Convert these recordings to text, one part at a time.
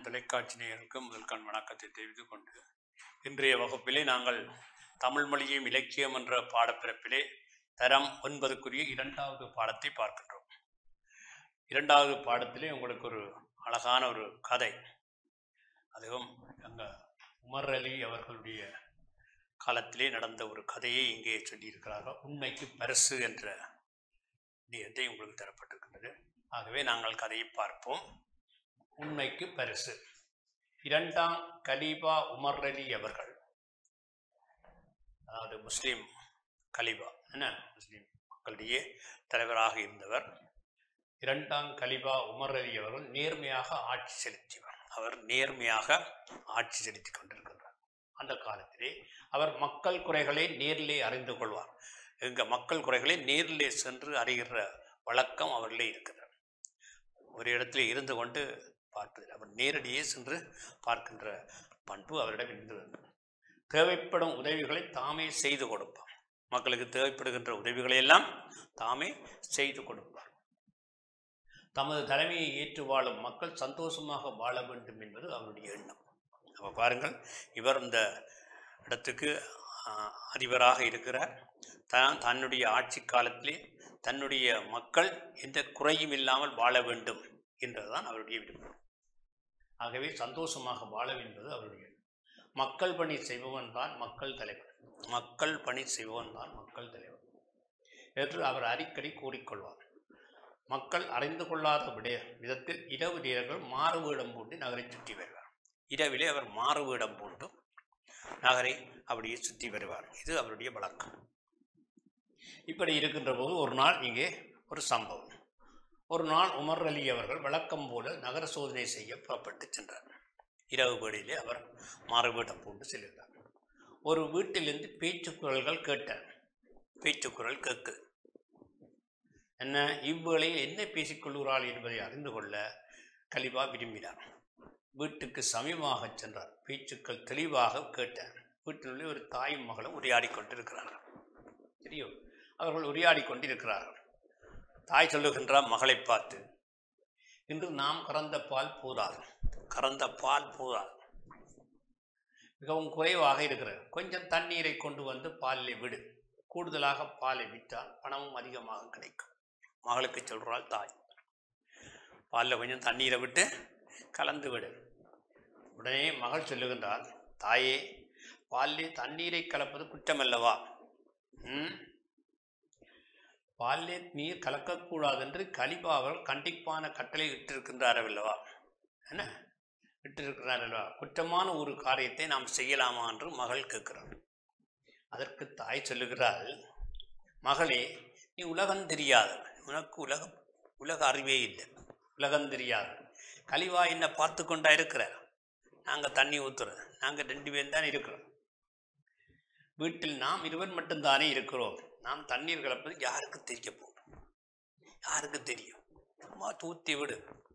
தொலைக்காட்சி நேயர்களுக்கு முதல்கண் வணக்கத்தை தெரிவித்துக் கொண்டு இன்றைய வகுப்பிலே நாங்கள் தமிழ் மொழியும் இலக்கியம் என்ற பாடப்பிறப்பிலே தரம் ஒன்பதுக்குரிய இரண்டாவது பாடத்தை பார்க்கின்றோம் இரண்டாவது பாடத்திலே உங்களுக்கு ஒரு அழகான ஒரு கதை அதுவும் அங்க உமர் அலி அவர்களுடைய காலத்திலே நடந்த ஒரு கதையை இங்கே சொல்லியிருக்கிறார்கள் உண்மைக்கு பரிசு என்ற நியத்தை உங்களுக்கு தரப்பட்டிருக்கின்றது ஆகவே நாங்கள் கதையை பார்ப்போம் உண்மைக்கு பரிசு இரண்டாம் கலீபா உமர் அலி அவர்கள் அதாவது முஸ்லீம் கலீபா என்ன முஸ்லீம் மக்களிடையே தலைவராக இருந்தவர் இரண்டாம் கலிபா உமர் அலி அவர்கள் நேர்மையாக ஆட்சி செலுத்தியவர் அவர் நேர்மையாக ஆட்சி செலுத்தி கொண்டிருக்கின்றார் அந்த காலத்திலே அவர் மக்கள் குறைகளை நேரிலே அறிந்து கொள்வார் எங்க மக்கள் குறைகளை நேரிலே சென்று அறிகிற வழக்கம் அவர்களே இருக்கிறார் ஒரு இடத்துல இருந்து கொண்டு பார்ப்பதில் அவர் நேரடியே சென்று பார்க்கின்ற பண்பு அவரிடம் இருந்தது தேவைப்படும் உதவிகளை தாமே செய்து கொடுப்பார் மக்களுக்கு தேவைப்படுகின்ற உதவிகளை எல்லாம் தாமே செய்து கொடுப்பார் தமது தலைமையை ஏற்று வாழும் மக்கள் சந்தோஷமாக வாழ வேண்டும் என்பது அவருடைய எண்ணம் அப்போ பாருங்கள் இவர் இந்த இடத்துக்கு ஆஹ், அதிபராக இருக்கிறார் தான் தன்னுடைய ஆட்சி காலத்திலே தன்னுடைய மக்கள் எந்த குறையும் இல்லாமல் வாழ வேண்டும் என்றதுதான் அவருடைய விருப்பம் ஆகவே சந்தோஷமாக வாழ என்பது அவருடைய எண்ணம். மக்கள் பணி செய்பவன் தான் மக்கள் தலைவர் மக்கள் பணி செய்பவன் தான் மக்கள் தலைவர் என்று அவர் அடிக்கடி கூறிக்கொள்வார் மக்கள் அறிந்து கொள்ளாத விட விதத்தில் இரவு நேரங்கள் மாறுவேடம் பூண்டு நகரை சுற்றி வருவார் இரவிலே அவர் மாறுவேடம் பூண்டு நகரை அப்படியே சுற்றி வருவார் இது அவருடைய வழக்கம் இப்படி இருக்கின்ற போது ஒரு நாள் இங்கே ஒரு சம்பவம் ஒரு நாள் உமர் அலி அவர்கள் வழக்கம் போல நகர சோதனை செய்ய புறப்பட்டு சென்றார் இரவு வேளையிலே அவர் மாறுவேடம் பூண்டு செல்கிறார் ஒரு வீட்டிலிருந்து பேச்சு குரல்கள் கேட்டார் பேச்சு குரல் கேட்குது என்ன இவ்வேளையில் என்ன பேசிக்கொள்கிறாள் என்பதை அறிந்து கொள்ள கலிபா விரும்பினார் வீட்டுக்கு சமீபமாக சென்றார் பேச்சுக்கள் தெளிவாக கேட்டார் வீட்டினுள்ளே ஒரு தாயும் மகளும் உரையாடி கொண்டிருக்கிறார்கள் தெரியும் அவர்கள் உரையாடி கொண்டிருக்கிறார்கள் தாய் சொல்லுகின்றார் மகளை பார்த்து இன்று நாம் கறந்த பால் போதாது கறந்த பால் போதாது மிகவும் குறைவாக இருக்கிறது கொஞ்சம் தண்ணீரை கொண்டு வந்து பாலிலே விடு கூடுதலாக பாலை விற்றால் பணமும் அதிகமாக கிடைக்கும் மகளுக்கு சொல்கிறாள் தாய் பாலில் கொஞ்சம் தண்ணீரை விட்டு கலந்து விடு உடனே மகள் சொல்லுகின்றாள் தாயே பாலிலே தண்ணீரை கலப்பது குற்றமல்லவா ம் பாலிலே நீர் கலக்கக்கூடாது என்று கலிபா அவர்கள் கண்டிப்பான கட்டளை இட்டிருக்கின்றார் அல்லவா என்ன இட்டிருக்கிறார் அல்லவா குற்றமான ஒரு காரியத்தை நாம் செய்யலாமா என்று மகள் கேட்கிறாள் அதற்கு தாய் சொல்லுகிறாள் மகளே நீ உலகம் தெரியாது உனக்கு உலக உலக அறிவே இல்லை உலகம் தெரியாது கலிவா என்ன பார்த்து கொண்டா இருக்கிற நாங்கள் தண்ணி ஊற்றுறோம் நாங்கள் ரெண்டு பேரும் தான் இருக்கிறோம் வீட்டில் நாம் இருவர் மட்டும்தானே இருக்கிறோம் நாம் தண்ணீர் கலப்பது யாருக்கு தெரிய போகும் யாருக்கு தெரியும் சும்மா தூத்தி விடு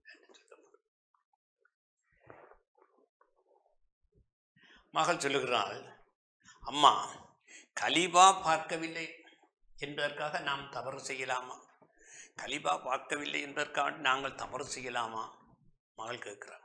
மகள் சொல்லுகிறாள் அம்மா கலிபா பார்க்கவில்லை என்பதற்காக நாம் தவறு செய்யலாமா கலிபா பார்க்கவில்லை என்பதற்காக நாங்கள் தவறு செய்யலாமா மகள் கேட்கிறார்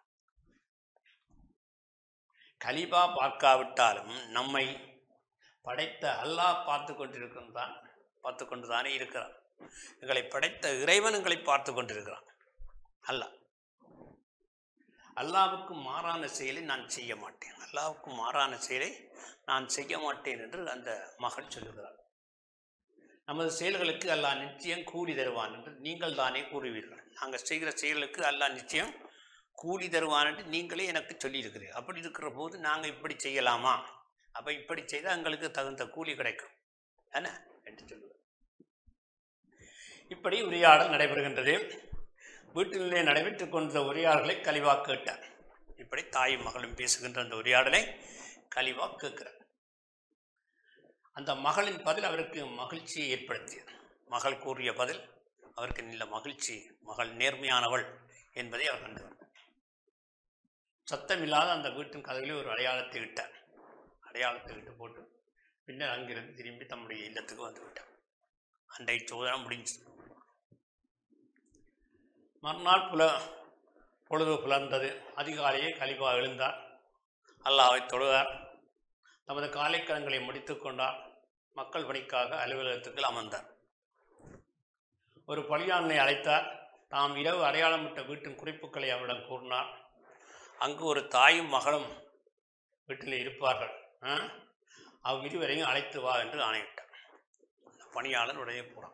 கலிபா பார்க்காவிட்டாலும் நம்மை படைத்த அல்லாஹ் பார்த்து கொண்டிருக்கின்றான் பார்த்து கொண்டு தானே இருக்கிறான் எங்களை படைத்த இறைவன் எங்களை பார்த்து கொண்டிருக்கிறான் அல்லாஹ் அல்லாவுக்கு மாறான செயலை நான் செய்ய மாட்டேன் அல்லாவுக்கு மாறான செயலை நான் செய்ய மாட்டேன் என்று அந்த மகள் சொல்லுகிறார் நமது செயல்களுக்கு அல்லாஹ் நிச்சயம் கூலி தருவான் என்று நீங்கள் தானே கூறுவீர்கள் நாங்கள் செய்கிற செயலுக்கு அல்லாஹ் நிச்சயம் கூலி தருவான் என்று நீங்களே எனக்கு சொல்லியிருக்கிறீர்கள் அப்படி இருக்கிற போது நாங்கள் இப்படி செய்யலாமா அப்போ இப்படி செய்தால் எங்களுக்கு தகுந்த கூலி கிடைக்கும் என்ன என்று சொல்லுவார் இப்படி உரையாடல் நடைபெறுகின்றது வீட்டிலே நடைபெற்றுக் கொண்ட உரையாடலை கலிவா கேட்டார் இப்படி தாயும் மகளும் பேசுகின்ற அந்த உரையாடலை கலிவா கேட்கிறார் அந்த மகளின் பதில் அவருக்கு மகிழ்ச்சியை ஏற்படுத்தியது மகள் கூறிய பதில் அவருக்கு நல்ல மகிழ்ச்சி மகள் நேர்மையானவள் என்பதை அவர் கண்டவர் சத்தமில்லாத அந்த வீட்டின் கதவிலே ஒரு அடையாளத்தை இட்டார் அடையாளத்தை விட்டு போட்டு பின்னர் அங்கிருந்து திரும்பி தம்முடைய இல்லத்துக்கு வந்து விட்டார் அன்றைய சோதனை முடிஞ்சு மறுநாள் புல பொழுது புலர்ந்தது அதிகாலையே கலிபா எழுந்தார் அல்லாவை தொழுதார் தமது காலைக்கடன்களை முடித்துக் கொண்டார் மக்கள் பணிக்காக அலுவலகத்துக்கு அமர்ந்தார் ஒரு பலியாளனை அழைத்தார் தாம் இரவு அடையாளமிட்ட வீட்டின் குறிப்புகளை அவரிடம் கூறினார் அங்கு ஒரு தாயும் மகளும் வீட்டில் இருப்பார்கள் ஆ? அவ்விருவரையும் அழைத்து வா என்று ஆணையிட்டார் அந்த பணியாளர் உடைய போறான்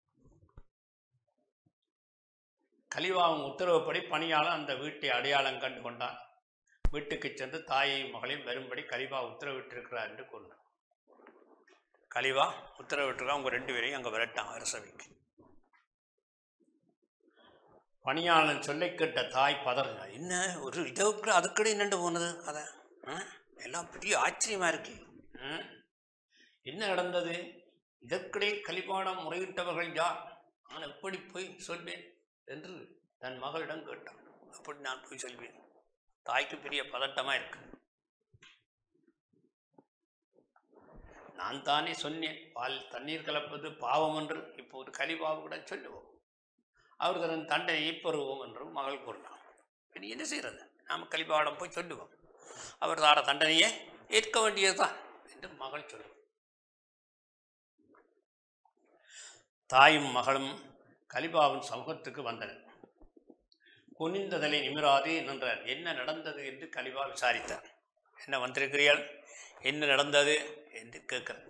கலிவாவும் உத்தரவுப்படி பணியாளர் அந்த வீட்டை அடையாளம் கண்டு கொண்டார் வீட்டுக்கு சென்று தாயையும் மகளையும் வரும்படி கலிவா உத்தரவிட்டிருக்கிறார் என்று கூறினார் கலிவா உத்தரவிட்டிருக்கா உங்க ரெண்டு பேரையும் அங்கே விரட்டான் அரசவைக்கு பணியாளன் சொல்லை கேட்ட தாய் பதறினா என்ன ஒரு இதுக்கு அதுக்கடி நின்று போனது கதை ஆ? எல்லாம் பெரிய ஆச்சரியமா இருக்கு ஆ? என்ன நடந்தது இதற்கிடையே கலிபாடம் முறையிட்டவர்கள் யார் நான் எப்படி போய் சொல்வேன் என்று தன் மகளிடம் கேட்டான் அப்படி நான் போய் சொல்வேன் தாய்க்கு பெரிய பதட்டமா இருக்கு நான் தானே சொன்னேன் பால் தண்ணீர் கலப்பது பாவம் என்று இப்போது கலிபாவுடன் சொல்லுவோம் அவர் தன் தண்டனையை பெறுவோம் என்றும் மகள் கூறினார் இனி என்ன செய்யறது நாம் கலிபாவிடம் போய் சொல்லுவோம் அவர் தார தண்டனையை ஏற்க வேண்டியதுதான் என்று மகள் சொல்லுவோம் தாயும் மகளும் கலிபாவின் சமூகத்துக்கு வந்தனர் குனிந்த தலை நிமிராது நின்றார் என்ன நடந்தது என்று கலிபா விசாரித்தார் என்ன வந்திருக்கிறீர்கள் என்ன நடந்தது என்று கேட்கிறார்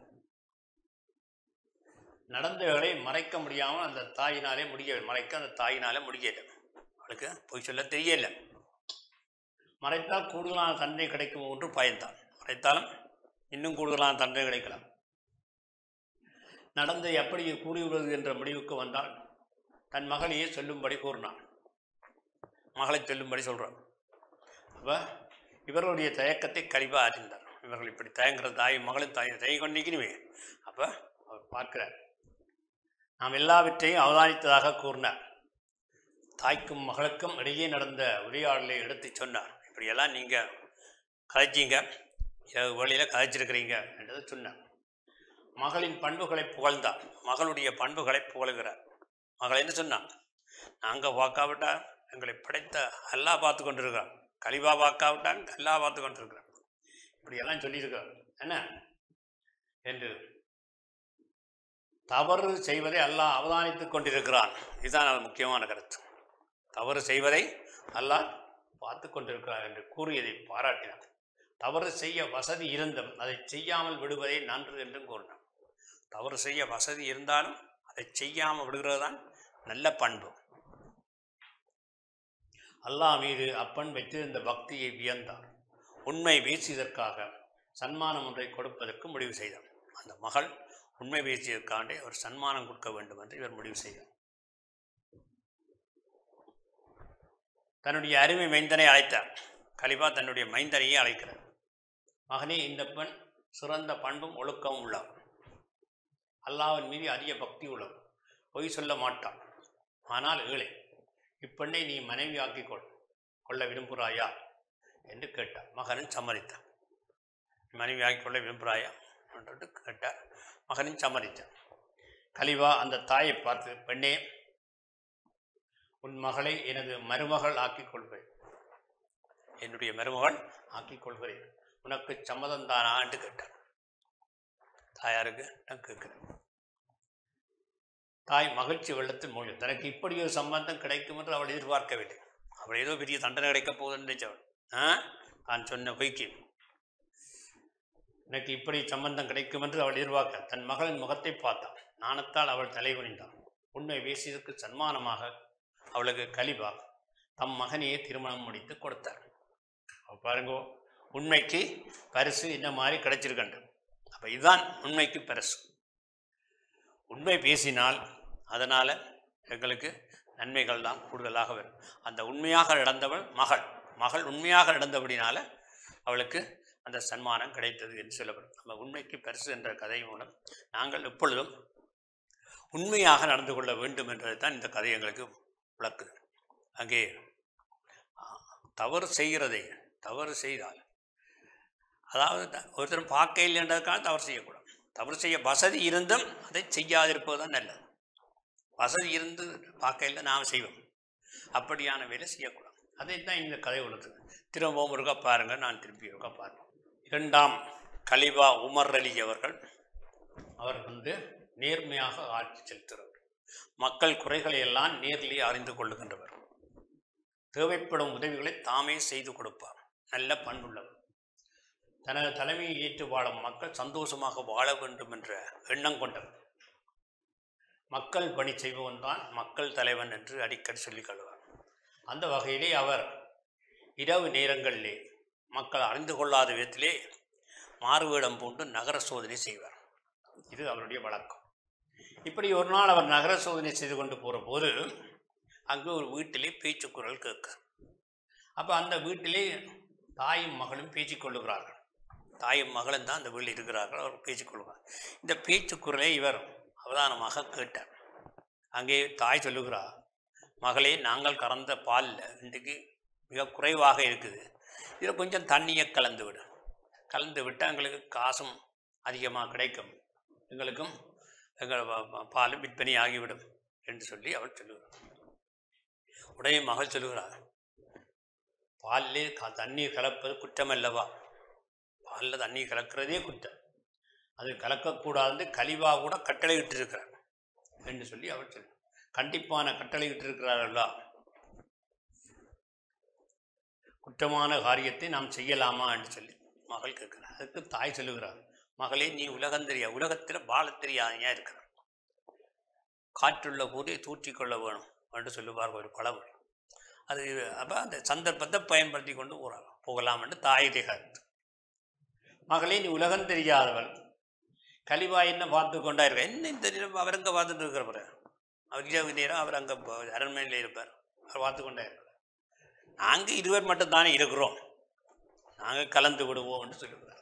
நடந்தவர்களை மறைக்க முடியாமல் அந்த தாயினாலே முடிய மறைக்க அந்த தாயினாலே முடியல அவளுக்கு பொய் சொல்ல தெரியல மறைத்தால் கூடுதலான தண்டனை கிடைக்கும் என்று பயந்தான் மறைத்தாலும் இன்னும் கூடுதலான தண்டனை கிடைக்கலாம் நடந்து எப்படி கூறிவிடுவது என்ற முடிவுக்கு வந்தால் தன் மகளையே சொல்லும்படி கூறினான் மகளை சொல்லும்படி சொல்கிறான் அப்போ இவர்களுடைய தயக்கத்தை கழிவா அறிந்தார் இவர்கள் இப்படி தயங்குற தாய் மகளும் தாய் தயங்கி கொண்டிருக்கணுமே அப்போ அவர் பார்க்கிறார் நாம் எல்லாவற்றையும் அவதானித்ததாக கூறினார் தாய்க்கும் மகளுக்கும் இடையே நடந்த உரையாடலை எடுத்து சொன்னார் இப்படியெல்லாம் நீங்கள் கதைச்சிங்க இரவு வழியில் கதைச்சிருக்கிறீங்க என்றதை சொன்னார் மகளின் பண்புகளை புகழ்ந்தார் மகளுடைய பண்புகளை புகழுகிறார் மகள் என்ன சொன்னான் நாங்கள் பார்க்காவிட்டா எங்களை படைத்த அல்லாஹ் பார்த்து கொண்டிருக்கிறான் கலிபா பார்க்காவிட்டான் அல்லாஹ் பார்த்து கொண்டிருக்கிறான் இப்படியெல்லாம் சொல்லியிருக்கிறார் என்ன என்று தவறு செய்வதை அல்லாஹ் அவதானித்துக் கொண்டிருக்கிறான் இதுதான் அது முக்கியமான கருத்து தவறு செய்வதை அல்லாஹ் பார்த்து கொண்டிருக்கிறார் என்று கூறியதை பாராட்டினார் தவறு செய்ய வசதி இருந்தும் அதை செய்யாமல் விடுவதே நன்று என்றும் கூறினார் தவறு செய்ய வசதி இருந்தாலும் அதை செய்யாமல் விடுகிறது தான் நல்ல பண்பு அல்லாஹ் மீது அப்பன் வைத்திருந்த பக்தியை வியந்தார் உண்மை வீசியதற்காக சன்மானம் ஒன்றை கொடுப்பதற்கு முடிவு செய்தார் அந்த மகள் உண்மை வீசியதற்காண்டே அவர் சன்மானம் கொடுக்க வேண்டும் என்று இவர் முடிவு செய்தார் தன்னுடைய அருமை மைந்தனை அழைத்தார் கலிபா தன்னுடைய மைந்தனையே அழைக்கிறார் மகனே இந்த பெண் சிறந்த பண்பும் ஒழுக்கமும் உள்ளார் அல்லாவின் மீது அதிக பக்தி உள்ளவர் பொய் சொல்ல மாட்டான் ஆனால் ஏழை இப்பெண்ணை நீ மனைவியாக்கிக் கொள் கொள்ள விரும்புகிறாயா என்று கேட்டார் மகனும் சம்மதித்தான் மனைவியாக்கிக் கொள்ள விரும்புகிறாயா என்று கேட்டார் மகனும் சம்மதித்தான் கலிவா அந்த தாயை பார்த்து பெண்ணே உன் மகளை எனது மருமகள் ஆக்கிக் கொள்கிறேன் என்னுடைய மருமகள் ஆக்கிக் கொள்கிறேன் உனக்கு சம்மதம் தானா என்று கேட்டார் தாயாருக்கு நான் கேட்கிறேன் தாய் மகிழ்ச்சி வெள்ளத்தில் மூழ்கி தனக்கு இப்படி ஒரு சம்பந்தம் கிடைக்கும் என்று அவள் எதிர்பார்க்கவில்லை அவள் ஏதோ பெரிய தண்டனை கிடைக்கப் போகுதுன்னு நினைச்சவள் ஆ நான் சொன்ன பொய்க்கு எனக்கு இப்படி சம்பந்தம் கிடைக்கும் என்று அவள் எதிர்பார்க்க தன் மகளின் முகத்தை பார்த்தாள் நாணத்தால் அவள் தலை குனிந்தாள் உண்மை பேசியதற்கு சன்மானமாக அவளுக்கு கலிபா தம் மகனையே திருமணம் முடித்து கொடுத்தார் அப்ப பாருங்கோ உண்மைக்கு பரிசு இந்த மாதிரி கிடைச்சிருக்கண்டு அப்போ இதுதான் உண்மைக்கு பரிசு உண்மை பேசினால் அதனால் எங்களுக்கு நன்மைகள் தான் கூடுதலாக வரும் அந்த உண்மையாக நடந்தவள் மகள் மகள் உண்மையாக நடந்தபடினால அவளுக்கு அந்த சன்மானம் கிடைத்தது என்று சொல்லப்படும் நம்ம உண்மைக்கு பரிசு என்ற கதை மூலம் நாங்கள் எப்பொழுதும் உண்மையாக நடந்து கொள்ள வேண்டும் என்றது தான் இந்த கதை எங்களுக்கு விளக்குது அங்கே ஆ, தவறு செய்கிறதை தவறு செய்தால் அதாவது த- ஒருத்தர் பார்க்க இல்லைன்றதுக்காக தவறு செய்யக்கூடாது தவறு செய்ய வசதி இருந்தும் அதை செய்யாதிருப்பது தான் நல்லது வசதி இருந்து பார்க்க இல்லை நாம் செய்வோம் அப்படியான வேலை செய்யக்கூடாது அதை தான் இந்த கதை உள்ளது திரும்பவும் ஒருக்கா பாருங்கள் நான் திருப்பி ஒருக்கா பாருங்கள் இரண்டாம் கலிபா உமர் அலி அவர்கள் அவர் வந்து நேர்மையாக ஆட்சி செலுத்துகிறவர் மக்கள் குறைகளை எல்லாம் நேரிலே அறிந்து கொள்ளுகின்றவர் தேவைப்படும் உதவிகளை தாமே செய்து கொடுப்பார் நல்ல பண்புள்ளவர் தனது தலைமையை ஏற்று வாழும் மக்கள் சந்தோஷமாக வாழ வேண்டும் என்ற எண்ணம் கொண்டவர் மக்கள் பணி செய்பவன் தான் மக்கள் தலைவன் என்று அடிக்கடி சொல்லிக் கொள்வார் அந்த வகையிலே அவர் இரவு நேரங்களிலே மக்கள் அறிந்து கொள்ளாத விதத்திலே மாறுவேடம் பூண்டு நகர சோதனை செய்வார் இது அவருடைய வழக்கம் இப்படி ஒரு நாள் அவர் நகர சோதனை செய்து கொண்டு போகிற போது அங்கு ஒரு வீட்டிலே பேச்சுக்குரல் கேட்க அப்போ அந்த வீட்டிலே தாயும் மகளும் பேசிக்கொள்ளுகிறார்கள் தாயும் மகளும் தான் அந்த வீட்டில் இருக்கிறார்கள் அவர் பேசிக்கொள்கிறார் இந்த பேச்சுக்குரலை இவர் அவதானமாக கேட்டார் அங்கே தாய் சொல்லுகிறார் மகளே நாங்கள் கறந்த பாலில் இன்றைக்கு மிக குறைவாக இருக்குது இதில் கொஞ்சம் தண்ணியை கலந்து விடு கலந்து விட்டால் எங்களுக்கு காசும் அதிகமாக கிடைக்கும் எங்களுக்கும் எங்கள் பா- பா- பாலும் விற்பனை ஆகிவிடும் என்று சொல்லி அவள் சொல்லுகிறார் உடனே மகள் சொல்லுகிறார் பாலிலே க தண்ணீர் கலப்பது குற்றம் அல்லவா பாலில் தண்ணீர் கலக்கிறதே குற்றம் அது கலக்கக்கூடாது கலிவா கூட கட்டளை இட்டிருக்கிறார் என்று சொல்லி அவள் சொல்லு கண்டிப்பான கட்டளை இட்டிருக்கிறார்களா குற்றமான காரியத்தை நாம் செய்யலாமா என்று சொல்லி மகள் கேட்கிறார் அதுக்கு தாய் சொல்லுகிறார் மகளே நீ உலகம் தெரியா உலகத்தில் வாழ தெரியாதையா இருக்கிறார் காற்றுள்ள போதே தூற்றிக்கொள்ள வேணும் என்று சொல்லுவார் ஒரு பழமொழி அது அப்போ அந்த சந்தர்ப்பத்தை பயன்படுத்தி கொண்டு போகிறாங்க போகலாம் என்று தாயிலே கருத்து மகளே நீ உலகம் தெரியாதவள் கலிவா என்ன பார்த்து கொண்டா இருக்க என்ன இந்த நேரம் அவர் அங்கே பார்த்துட்டு இருக்கிறவர் அவர் இரவு நேரம் அவர் அங்கே அரண்மனையில் இருப்பார் அவர் பார்த்து கொண்டே இருப்பார் நாங்கள் இருவர் மட்டும் தானே இருக்கிறோம் நாங்கள் கலந்து விடுவோம் என்று சொல்லுகிறார்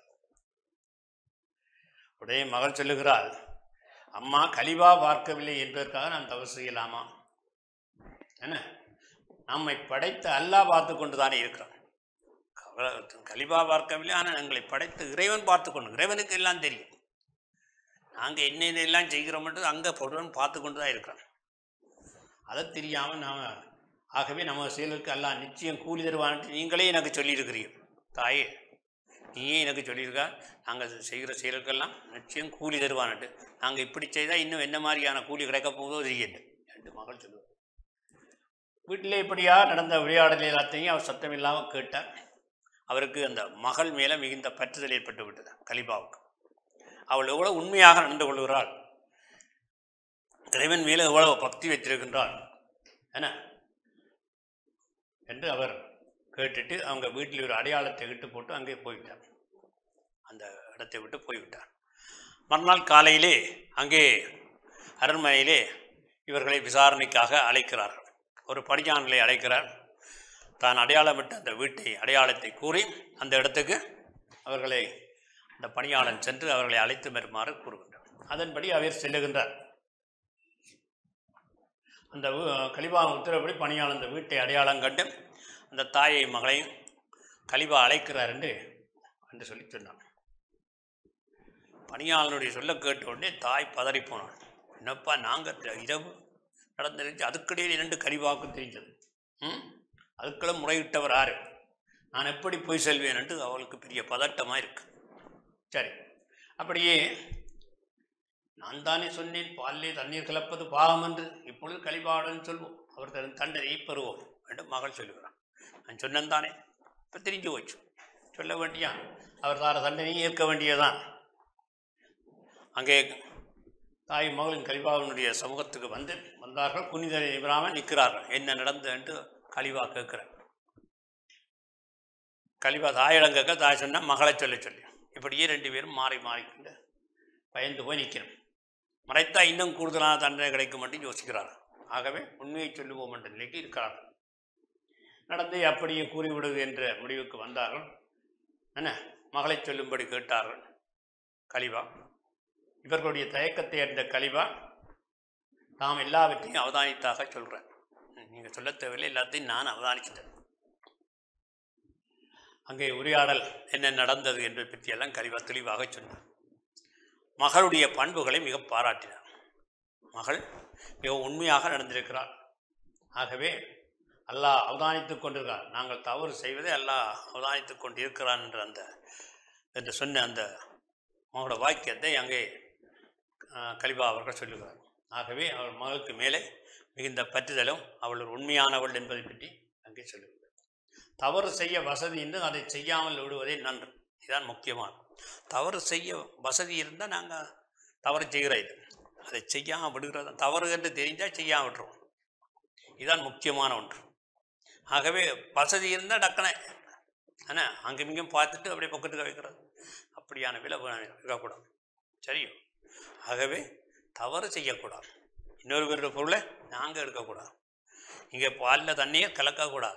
உடனே மகள் சொல்லுகிறாள் அம்மா கலிவா பார்க்கவில்லை என்பதற்காக நான் தவறு செய்யலாமா என்ன நம்மை படைத்த அல்லாஹ் பார்த்து கொண்டு தானே இருக்கிறோம் கவலை- கலிபா பார்க்கவில்லை ஆனால் எங்களை படைத்த இறைவன் பார்த்து கொண்டு இறைவனுக்கு எல்லாம் தெரியும் நாங்கள் என்னென்ன எல்லாம் செய்கிறோம்ன்றது அங்கே பொருவன் பார்த்து கொண்டு தான் இருக்கிறோம் அதை தெரியாமல் நாம் ஆகவே நம்ம செயலுக்கு எல்லாம் நிச்சயம் கூலி தருவான்ட்டு நீங்களே எனக்கு சொல்லியிருக்கிறீர்கள் தாயே நீயே எனக்கு சொல்லியிருக்கா நாங்கள் செய்கிற செயலுக்கெல்லாம் நிச்சயம் கூலி தருவான்ட்டு நாங்கள் இப்படி செய்தால் இன்னும் என்ன மாதிரியான கூலி கிடைக்க போதோ தெரியல என்று மகள் சொல்லுவார் வீட்டிலே இப்படியா நடந்த விளையாடல் எல்லாத்தையும் அவர் சத்தம் இல்லாமல் கேட்டார் அவருக்கு அந்த மகள் மேலே மிகுந்த பற்றுதல் ஏற்பட்டு விட்டது கலிபாவுக்கு அவள் எவ்வளவு உண்மையாக நடந்து கொள்கிறாள் இறைவன் மேலே எவ்வளவு பக்தி வைத்திருக்கின்றாள் என்ன என்று அவர் கேட்டுட்டு அவங்க வீட்டில் ஒரு அடையாளத்தை இட்டு போட்டு அங்கே போய்விட்டார் அந்த இடத்தை விட்டு போய்விட்டார் மறுநாள் காலையிலே அங்கே அரண்மனையிலே இவர்களை விசாரணைக்காக அழைக்கிறார்கள் ஒரு படியான்களை அழைக்கிறார் தான் அடையாளமிட்ட அந்த வீட்டை அடையாளத்தை கூறி அந்த இடத்துக்கு அவர்களை அந்த பணியாளன் சென்று அவர்களை அழைத்து வருமாறு கூறுகின்றார் அதன்படி அவர் செல்லுகின்றார் அந்த வீ- கலிபா உத்தரவுப்படி பணியாளன் அந்த வீட்டை அடையாளம் கண்டு அந்த தாயை மகளையும் கலிபா அழைக்கிறார் என்று என்று சொல்லி சொன்னான் பணியாளனுடைய சொல்ல கேட்ட உடனே தாய் பதறி போனான் என்னப்பா நாங்கள் இரவு நடந்துருந்துச்சு அதுக்கிடையில் இரண்டு கலிபாவுக்கு தெரிஞ்சது ம் அதுக்குள்ள முறையிட்டவர் யாரு நான் எப்படி போய் செல்வேன் என்று அவளுக்கு பெரிய பதட்டமாக இருக்கு சரி அப்படியே நான் தானே சொன்னேன் பாலிலே தண்ணீர் கலப்பது பாவம் என்று இப்பொழுது கலிபாவுடன் சொல்வோம் அவர் தன் தண்டனையை பெறுவோம் என்று மகள் சொல்லுகிறான் நான் சொன்னேன் தானே இப்போ தெரிஞ்சு போச்சு சொல்ல வேண்டியான் அவர் தார தண்டனையை ஏற்க வேண்டியதான் அங்கே தாய் மகளின் கலிபாவினுடைய சமூகத்துக்கு வந்து வந்தார்கள் புனிதரை நிபராமல் நிற்கிறார்கள் என்ன நடந்தது என்று கலிவா கேட்கிறார் கலிவா தாயிடம் கேட்க தாய் சொன்னால் மகளை சொல்ல சொல்லி இப்படியே ரெண்டு பேரும் மாறி மாறிக்கொண்டு பயந்து போய் நிற்கிறோம் மறைத்தா இன்னும் கூடுதலான தண்டனை கிடைக்கும் என்று யோசிக்கிறார்கள் ஆகவே உண்மையை சொல்லுவோம் என்ற நிலைக்கு இருக்கிறார்கள் நடந்து அப்படியே கூறிவிடுவது என்ற முடிவுக்கு வந்தார்கள் என்ன மகளை சொல்லும்படி கேட்டார்கள் கலிவா இவர்களுடைய தயக்கத்தை அறிந்த கலிவா நாம் எல்லாவற்றையும் அவதானித்தாக சொல்கிறேன் நீங்கள் சொல்ல தேவையில்லை எல்லாத்தையும் நான் அவதானிச்சிட்டேன் அங்கே உரையாடல் என்ன நடந்தது என்பதை பற்றியெல்லாம் கலிவா தெளிவாக சொன்னார் மகளுடைய பண்புகளை மிக பாராட்டினார் மகள் மிக உண்மையாக நடந்திருக்கிறாள் ஆகவே அல்லாஹ் அவதானித்துக் கொண்டிருக்கார் நாங்கள் தவறு செய்வதை அல்லாஹ் அவதானித்துக் கொண்டு இருக்கிறான் என்ற அந்த என்று சொன்ன அந்த அவங்களோட வாக்கியத்தை அங்கே ஆஹ், கலிபா அவர்கள் சொல்லுகிறார் ஆகவே அவள் மகளுக்கு மேலே மிகுந்த பற்றுதலும் அவள் ஒரு உண்மையானவள் என்பதை பற்றி அங்கே சொல்லுகிறார் தவறு செய்ய வசதி இருந்து அதை செய்யாமல் விடுவதே நன்று இதுதான் முக்கியமானது தவறு செய்ய வசதி இருந்தால் நாங்கள் தவறு செய்கிற இது அதை செய்யாமல் விடுகிறது தவறு என்று தெரிஞ்சால் செய்யாமல் விட்டுருவோம் இதுதான் முக்கியமான ஒன்று ஆகவே வசதி இருந்தால் டக்குனே என்ன அங்கே இங்கேயும் பார்த்துட்டு அப்படியே பக்கத்துக்கு வைக்கிறது அப்படியான விலை வே- இருக்கக்கூடாது சரியோ ஆகவே தவறு செய்யக்கூடாது இன்னொரு பேருடைய பொருளை நாங்கள் எடுக்கக்கூடாது இங்கே பாலில் தண்ணியை கலக்கக்கூடாது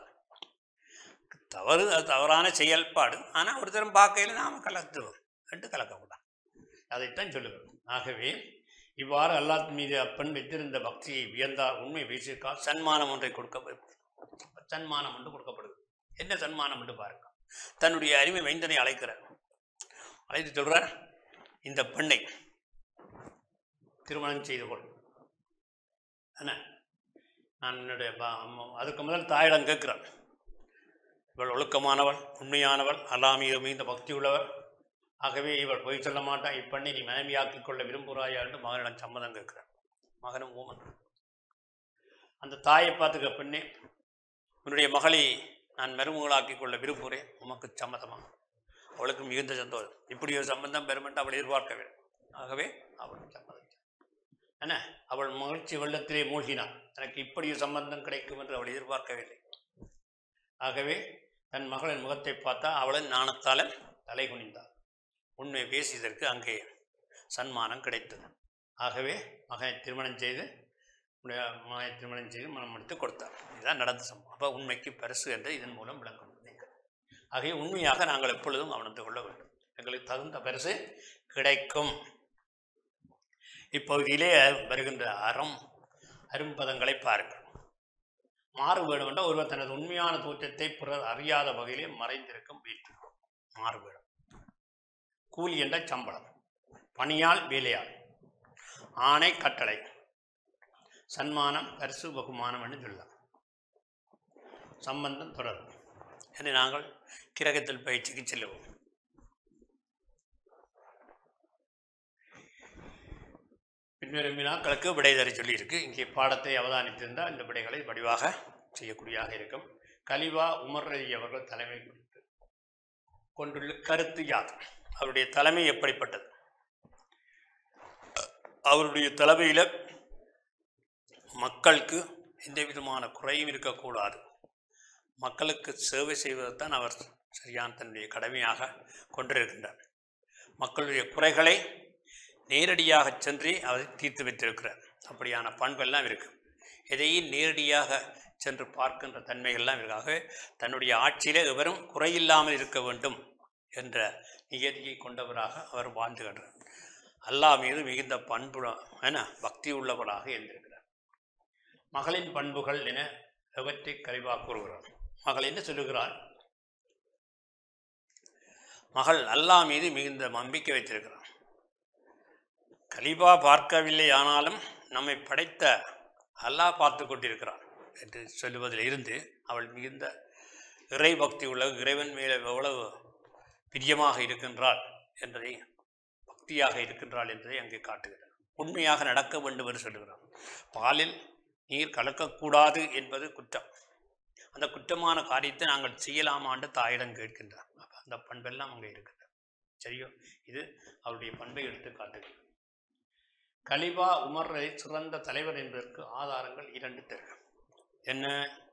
தவறு அது தவறான செயல்பாடு ஆனால் ஒருத்தரும் பார்க்கையில் நாம் கலத்துவோம் ரெண்டு கலக்கக்கூடாது அதைத்தான் சொல்லுகிறோம் ஆகவே இவ்வாறு அல்லாஹ் மீது அப்பன் வைத்திருந்த பக்தியை வியந்தார் உண்மை வீசிற்கால் சன்மானம் ஒன்றை கொடுக்க சன்மானம் ஒன்று கொடுக்கப்படுது என்ன சன்மானம் என்று பாருங்க தன்னுடைய அருமை மைந்தனை அழைக்கிறார் அழைத்து சொல்றார் இந்த பெண்ணை திருமணம் செய்து கொள் என்ன நான் என்னுடைய பா- அம்மா- அதுக்கு முதல் தாயிடம் கேட்கிறான் இவள் ஒழுக்கமானவள் உண்மையானவள் அல்லாமீது மிகுந்த பக்தி உள்ளவர் ஆகவே இவள் பொய் சொல்ல மாட்டான் இப்பெண்ணை நீ மனைவியாக்கிக் கொள்ள விரும்புகிறாயா என்று மகனிடம் சம்மதம் கேட்கிறான் மகனும் ஊமன் அந்த தாயை பார்த்துக்க பெண்ணே உன்னுடைய மகளை நான் மருமகளாக்கிக் கொள்ள விரும்புகிறேன் உமக்கு சம்மதமா அவளுக்கு மிகுந்த சந்தோஷம் இப்படி ஒரு சம்பந்தம் பெருமென்று அவள் எதிர்பார்க்கவில்லை ஆகவே அவள் சம்மதம் என்ன அவள் மகிழ்ச்சி வெள்ளத்திலே மூழ்கினாள் எனக்கு இப்படி ஒரு சம்பந்தம் கிடைக்கும் என்று அவள் எதிர்பார்க்கவில்லை ஆகவே தன் மகளின் முகத்தை பார்த்தா அவளின் நாணத்தால் தலை குனிந்தாள் உண்மை பேசியதற்கு அங்கே சன்மானம் கிடைத்தது ஆகவே மகனை திருமணம் செய்து உடைய மகனை திருமணம் செய்து மனம் முடித்து கொடுத்தார் இதுதான் நடந்த சம்பவம் அப்போ உண்மைக்கு பரிசு என்று இதன் மூலம் விளங்கும் நீங்கள் ஆகவே உண்மையாக நாங்கள் எப்பொழுதும் கவனித்து கொள்ள வேண்டும் எங்களுக்கு தகுந்த பரிசு கிடைக்கும் இப்பகுதியிலே வருகின்ற அறம் அரும்பதங்களை பாருங்கள் மாறுவேடம் என்றால் ஒருவர் தனது உண்மையான தோற்றத்தை பிறர் அறியாத வகையிலே மறைந்திருக்கும் வீட்டு மாறுவேடம் கூலி என்ற சம்பளம் பணியால் வேலையாள் ஆணை கட்டளை சன்மானம் பரிசு பகுமானம் என்று சொல்லலாம் சம்பந்தம் தொடரும் என நாங்கள் கிரகத்தில் பயிற்சிக்கு செல்லுவோம் பின்வரும் வினாக்களுக்கு விடை தர சொல்லியிருக்கு இங்கே பாடத்தை அவதானித்திருந்தால் இந்த விடைகளை வடிவாக செய்யக்கூடியதாக இருக்கும் கலிவா உமர் ரலி அவர்கள் தலைமை குறித்து கொண்டுள்ள கருத்து யாது அவருடைய தலைமை எப்படிப்பட்டது அவருடைய தலைமையில் மக்களுக்கு எந்த விதமான குறையும் இருக்கக்கூடாது மக்களுக்கு சேவை செய்வதைத்தான் அவர் சரியான தன்னுடைய கடமையாக கொண்டிருக்கின்றார் மக்களுடைய குறைகளை நேரடியாக சென்று அதை தீர்த்து வைத்திருக்கிறார் அப்படியான பண்பெல்லாம் இருக்கு எதையும் நேரடியாக சென்று பார்க்கின்ற தன்மைகள்லாம் இருக்காக தன்னுடைய ஆட்சியிலே எவரும் குறையில்லாமல் இருக்க வேண்டும் என்ற நியதியை கொண்டவராக அவர் வாழ்ந்துகின்றார் அல்லாஹ் மீது மிகுந்த பண்பு என பக்தி உள்ளவராக இருந்திருக்கிறார் மகளின் பண்புகள் என எவற்றை கழிவாக கூறுகிறார் மகள் என்ன சொல்லுகிறார் மகள் அல்லாஹ் மீது மிகுந்த நம்பிக்கை வைத்திருக்கிறார் கலிபா பார்க்கவில்லை ஆனாலும் நம்மை படைத்த அல்லாஹ் பார்த்து கொண்டிருக்கிறான் என்று சொல்லுவதில் இருந்து அவள் மிகுந்த இறை பக்தி உள்ள இறைவன் மேலே எவ்வளவு பிரியமாக இருக்கின்றாள் என்பதை பக்தியாக இருக்கின்றாள் என்பதை அங்கே காட்டுகிறார் உண்மையாக நடக்க வேண்டும் என்று சொல்லுகிறார் பாலில் நீர் கலக்கக்கூடாது என்பது குற்றம் அந்த குற்றமான காரியத்தை நாங்கள் செய்யலாமான்னு தாயிடம் கேட்கின்றார் அப்ப அந்த பண்பெல்லாம் அங்கே இருக்கின்றது சரியோ இது அவருடைய பண்பை எடுத்து காட்டுகிறது கலிபா உமரை சிறந்த தலைவர் என்பதற்கு ஆதாரங்கள் இரண்டு தெரியும் என்ன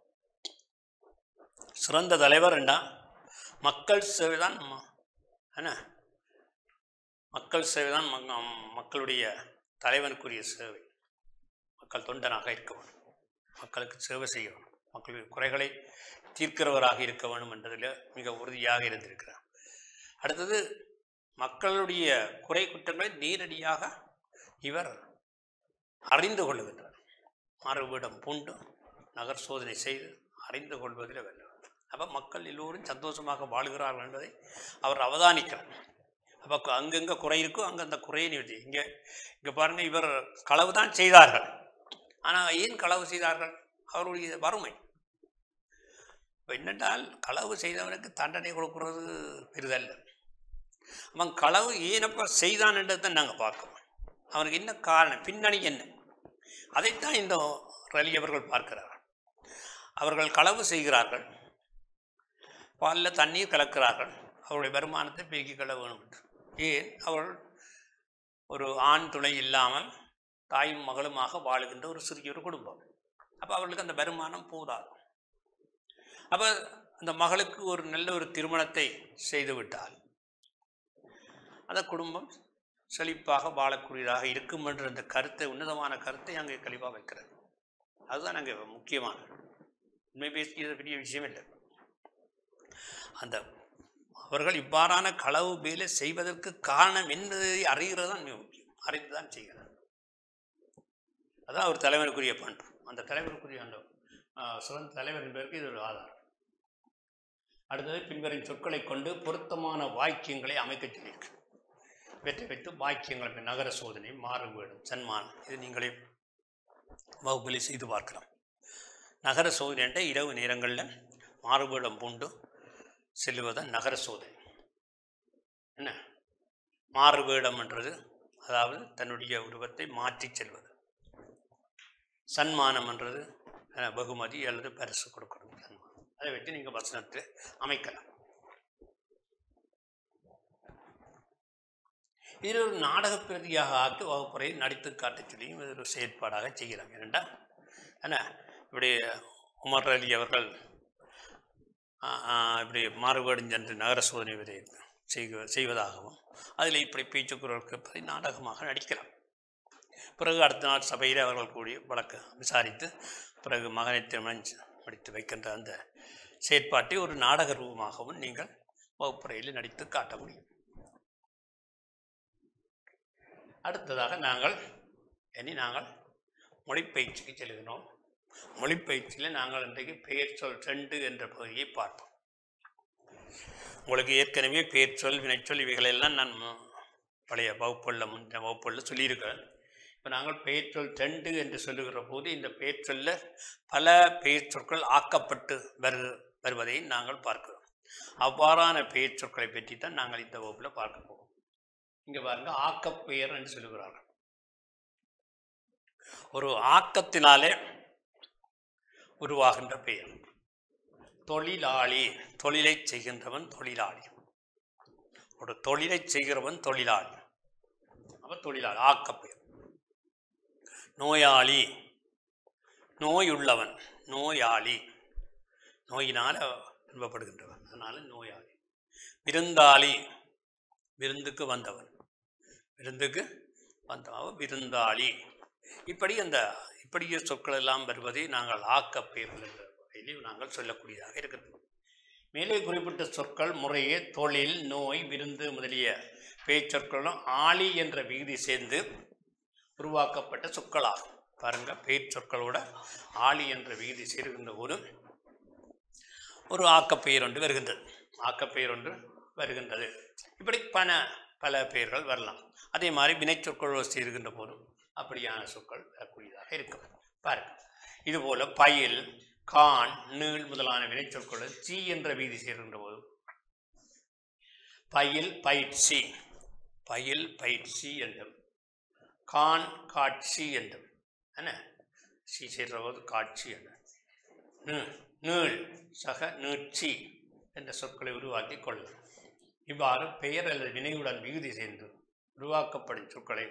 சிறந்த தலைவர் என்றா மக்கள் சேவைதான் ம- என்ன மக்கள் சேவைதான் மக்க- மக்களுடைய தலைவனுக்குரிய சேவை மக்கள் தொண்டனாக இருக்க வேண்டும் மக்களுக்கு சேவை செய்ய வேண்டும் மக்களுடைய குறைகளை தீர்க்கிறவராக இருக்க வேண்டும் என்றதில் மிக உறுதியாக இருந்திருக்கிறார் அடுத்தது மக்களுடைய குறை குற்றங்களை நேரடியாக இவர் அறிந்து கொள்ளுகின்றார் மாறுவிடம் பூண்டு நகர் சோதனை செய்து அறிந்து கொள்வதில் வென்றவர் அப்போ மக்கள் எல்லோரும் சந்தோஷமாக வாழ்கிறார்கள் என்பதை அவர் அவதானிக்கிறார் அப்போ அங்கங்கே குறை இருக்கோ அங்கே அந்த குறையை நிறுத்தி இங்கே இங்கே பாருங்கள் இவர் களவு தான் செய்தார்கள் ஆனால் ஏன் களவு செய்தார்கள் அவருடைய வறுமை இப்போ என்னென்றால் களவு செய்தவனுக்கு தண்டனை கொடுக்கறது பெரிதல்ல அவன் களவு ஏனப்ப செய்தான்ன்றதை நாங்கள் பார்க்கணும் அவனுக்கு என்ன காரணம் பின்னணி என்ன அதைத்தான் இந்த ரலி அவர்கள் பார்க்கிறார்கள் அவர்கள் களவு செய்கிறார்கள் பாலில் தண்ணீர் கலக்கிறார்கள் அவருடைய வருமானத்தை பெருக்கிக் கொள்ள வேண்டும் என்று. ஏன் அவர்கள் ஒரு ஆண் துணை இல்லாமல் தாயும் மகளுமாக வாழுகின்ற ஒரு சிறிய ஒரு குடும்பம் அப்போ அவர்களுக்கு அந்த வருமானம் போதாது அப்போ அந்த மகளுக்கு ஒரு நல்ல ஒரு திருமணத்தை செய்து விட்டால் அந்த குடும்பம் செழிப்பாக வாழக்கூடியதாக இருக்கும் என்ற அந்த கருத்தை உன்னதமான கருத்தை அங்கே கழிவாக வைக்கிறது அதுதான் அங்கே முக்கியமானது உண்மை பேசியது பெரிய விஷயம் இல்லை அந்த அவர்கள் இவ்வாறான களவு வேலை செய்வதற்கு காரணம் என்பதை அறிகிறது தான் மிக முக்கியம் அறிந்து தான் செய்கிறார் அதான் ஒரு தலைவருக்குரிய பண்பு அந்த தலைவருக்குரிய அந்த ஆஹ், சிறந்த தலைவர் என்பதற்கு இது ஒரு ஆதாரம் அடுத்தது பின்வரும் சொற்களை கொண்டு பொருத்தமான வாக்கியங்களை அமைக்க சொல்லியிருக்கு வெற்றி வைத்து வாக்கியங்கள் இப்ப நகர சோதனை மாறுவேடும் சன்மானம் இது நீங்களே வகுப்பில் செய்து பார்க்கலாம் நகர சோதனை என்ற இரவு நேரங்களில் மாறுவேடம் பூண்டு செல்லுவதன் நகர சோதனை என்ன மாறுவேடம் என்றது அதாவது தன்னுடைய உருவத்தை மாற்றி செல்வது சன்மானம் என்றது அஹ், வெகுமதி அல்லது பரிசு கொடுக்கறது சன்மானம் அதை வச்சு நீங்கள் வசனத்தை அமைக்கலாம் இது ஒரு நாடக பிரதியாக ஆக்கி வகுப்புரை நடித்து காட்டச் சொல்லியும் இது ஒரு செயற்பாடாக செய்கிறாங்க ஏனென்றால் என்ன இப்படி உமர் அலி அவர்கள் ஆ, ஆ, இப்படி மாறுபாடு சென்று நகர சோதனை வரை செய்க செய்வதாகவும் அதில் இப்படி பேச்சு குரல் கேட்பதை நாடகமாக நடிக்கலாம் பிறகு அடுத்த நாள் சபையில் அவர்கள் கூடி வழக்கு விசாரித்து பிறகு மகனை திருமணம் செ- முடித்து வைக்கின்ற அந்த செயற்பாட்டை ஒரு நாடக ரூபமாகவும் நீங்கள் வகுப்புறையில் நடித்து காட்ட முடியும் அடுத்ததாக நாங்கள் இனி நாங்கள் மொழிப்பயிற்சிக்கு செல்கிறோம் மொழிப்பயிற்சியில் நாங்கள் இன்றைக்கு பெயர் சொல் ரெண்டு என்ற பகுதியை பார்ப்போம் உங்களுக்கு ஏற்கனவே பெயர் சொல் வினைச்சொல் இவைகளெல்லாம் நான் மு- பழைய வகுப்புள்ள முன்ன வகுப்புள்ள சொல்லியிருக்கிறேன் இப்போ நாங்கள் பெயர் சொல் ரெண்டு என்று சொல்லுகிற போது இந்த பெயர் சொல்ல பல பெயர் சொற்கள் ஆக்கப்பட்டு வரு வருவதை நாங்கள் பார்க்கிறோம் அவ்வாறான பெயர் சொற்களை பற்றி தான் நாங்கள் இந்த வகுப்பில் பார்க்க போகிறோம் இங்கே பாருங்க ஆக்கப்பெயர் என்று சொல்லுகிறார்கள் ஒரு ஆக்கத்தினாலே உருவாகின்ற பெயர் தொழிலாளி தொழிலை செய்கின்றவன் தொழிலாளி ஒரு தொழிலை செய்கிறவன் தொழிலாளி அவன் தொழிலாளி ஆக்கப்பெயர் நோயாளி நோயுள்ளவன் நோயாளி நோயினால் துன்பப்படுகின்றவன் அதனால நோயாளி விருந்தாளி விருந்துக்கு வந்தவன் விருந்துக்கு வந்தவன் விருந்தாளி இப்படி அந்த இப்படிய சொற்கள் எல்லாம் வருவதை நாங்கள் ஆக்கப்பெயர்கள் என்ற வகையில் நாங்கள் சொல்லக்கூடியதாக இருக்கிறது மேலே குறிப்பிட்ட சொற்கள் முறையே தொழில் நோய் விருந்து முதலிய பேச்சொற்களும் ஆளி என்ற விகுதி சேர்ந்து உருவாக்கப்பட்ட சொற்களாகும் பாருங்க பேச்சொற்களோட ஆளி என்ற விகுதி சேருகின்ற போது ஒரு ஆக்கப்பெயர் ஒன்று வருகின்றது ஆக்கப்பெயர் ஒன்று வருகின்றது இப்படி பல பல பெயர்கள் வரலாம் அதே மாதிரி வினைச்சொற்களோடு சேருகின்ற போதும் அப்படியான சொற்கள் வரக்கூடியதாக இருக்கும் பாருங்க இதுபோல பயில் கான் நீள் முதலான வினைச்சொற்களோடு சி என்ற வீதி சேர்கின்ற போது பயில் பயிற்சி பயில் பயிற்சி என்றும் கான் காட்சி என்றும் என்ன சி சேர்கிற போது காட்சி என்றும் நீ- நீள் சக நீட்சி என்ற சொற்களை உருவாக்கி கொள்ளலாம் இவ்வாறு பெயர் அல்லது வினையுடன் விகுதி சேர்ந்து உருவாக்கப்படும் சொற்களை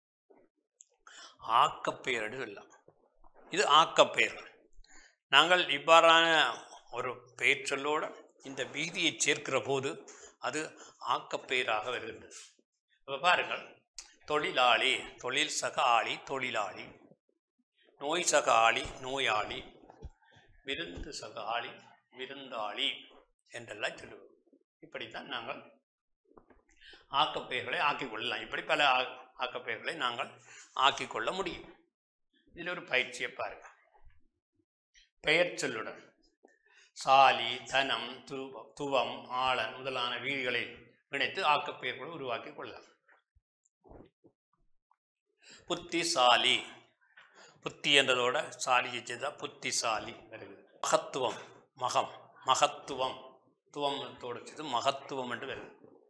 ஆக்கப்பெயர் என்று சொல்லலாம் இது ஆக்கப்பெயர் நாங்கள் இவ்வாறான ஒரு பெயர் சொல்லோடு இந்த விகுதியை சேர்க்கிற போது அது ஆக்கப்பெயராக வருகின்றது இப்போ பாருங்கள் தொழிலாளி தொழில் சக ஆளி தொழிலாளி நோய் சக ஆளி நோயாளி விருந்து சக ஆளி விருந்தாளி என்றெல்லாம் சொல்லுவோம் இப்படித்தான் நாங்கள் ஆக்கப்பெயர்களை ஆக்கிக் கொள்ளலாம் இப்படி பல ஆ- ஆக்கப்பெயர்களை நாங்கள் ஆக்கிக் கொள்ள முடியும் இதில் ஒரு பயிற்சியை பாருங்க பெயர் சொல்லுடன் சாலி தனம் துவ துவம் ஆளன் முதலான வீதிகளை இணைத்து ஆக்கப்பெயர்களை உருவாக்கி கொள்ளலாம் புத்திசாலி புத்தி என்றதோட சாலியை செய்தால் புத்திசாலி வருகிறது மகத்துவம் மகம் மகத்துவம் துவமத்தோடு சேர்த்து மகத்துவம் என்று வருது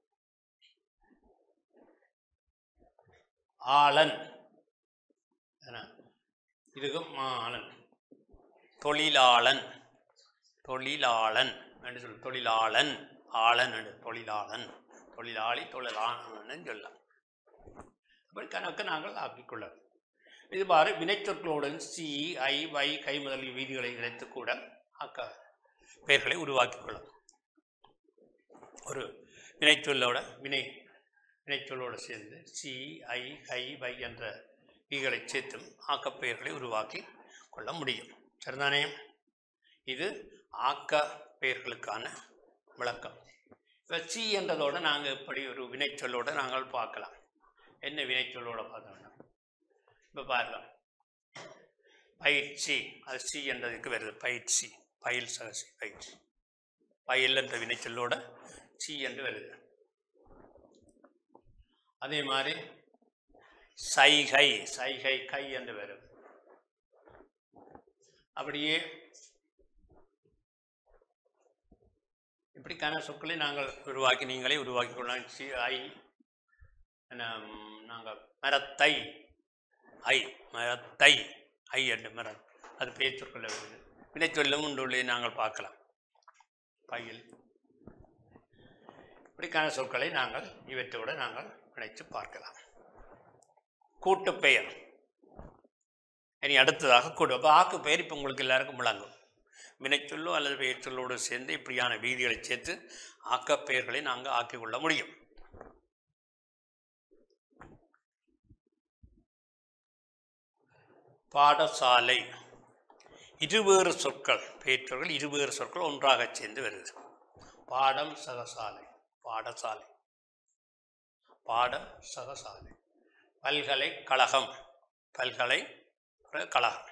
ஆளன் என்ன? இதுக்கு மாளன் தொழிலாளன் தொழிலாளன் என்று சொல்லு தொழிலாளன் ஆளன் என்று தொழிலாளன் தொழிலாளி தொழிலாளன் சொல்லலாம் அப்படி கணக்கு நாங்கள் ஆக்கிக்கொள்ளலாம் இது பாரு வினைச்சொற்களுடன் சி ஐ வை கை முதலிய வீதிகளை இணைத்து கூட ஆக்க பெயர்களை உருவாக்கிக் கொள்ளலாம் ஒரு வினைச்சொல்லோட வினை வினைச்சொல்லோடு சேர்ந்து சி ஐ கை வை என்ற வீகளை சேர்த்தும் ஆக்கப்பெயர்களை உருவாக்கி கொள்ள முடியும் சரிதானே இது ஆக்க பெயர்களுக்கான விளக்கம் இப்போ சி என்றதோட நாங்கள் இப்படி ஒரு வினைச்சொல்லோட நாங்கள் பார்க்கலாம் என்ன வினைச்சொல்லோட பார்த்தோம்னா இப்போ பாருங்க பயிற்சி அது சி என்றதுக்கு வருது பயிற்சி பயில் சகசி பயிற்சி பயில் என்ற வினைச்சொல்லோட சி என்று வருது அதே மாதிரி சைகை சைகை கை என்று வரும் அப்படியே இப்படிக்கான சொற்களை நாங்கள் உருவாக்கி நீங்களே உருவாக்கி கொள்ளலாம் சி ஐ என்ன, ம், நாங்கள் மரத்தை ஐ மரத்தை ஐ என்று மரம் அது பெயர் சொற்கள் வருது வினைச்சொல்லும் உண்டுள்ளே நாங்கள் பார்க்கலாம் பையில் இப்படிக்கான சொற்களை நாங்கள் இவற்றோடு நாங்கள் இணைத்து பார்க்கலாம் கூட்டுப் பெயர் இனி அடுத்ததாக கூட்டு அப்போ ஆக்கு பெயர் இப்போ உங்களுக்கு எல்லாருக்கும் விளங்கும் வினைச்சொல்லோ அல்லது பெயர் சொல்லோடு சேர்ந்து இப்படியான வீதிகளை சேர்த்து ஆக்கப் பெயர்களை நாங்கள் ஆக்கிக் கொள்ள முடியும் பாடசாலை இருவேறு சொற்கள் பெயர்ச்சொற்கள் இருவேறு சொற்கள் ஒன்றாக சேர்ந்து வருது பாடம் சகசாலை பாடசாலை பாடம் சகசாலை பல்கலைக்கழகம் பல்கலை கழகம்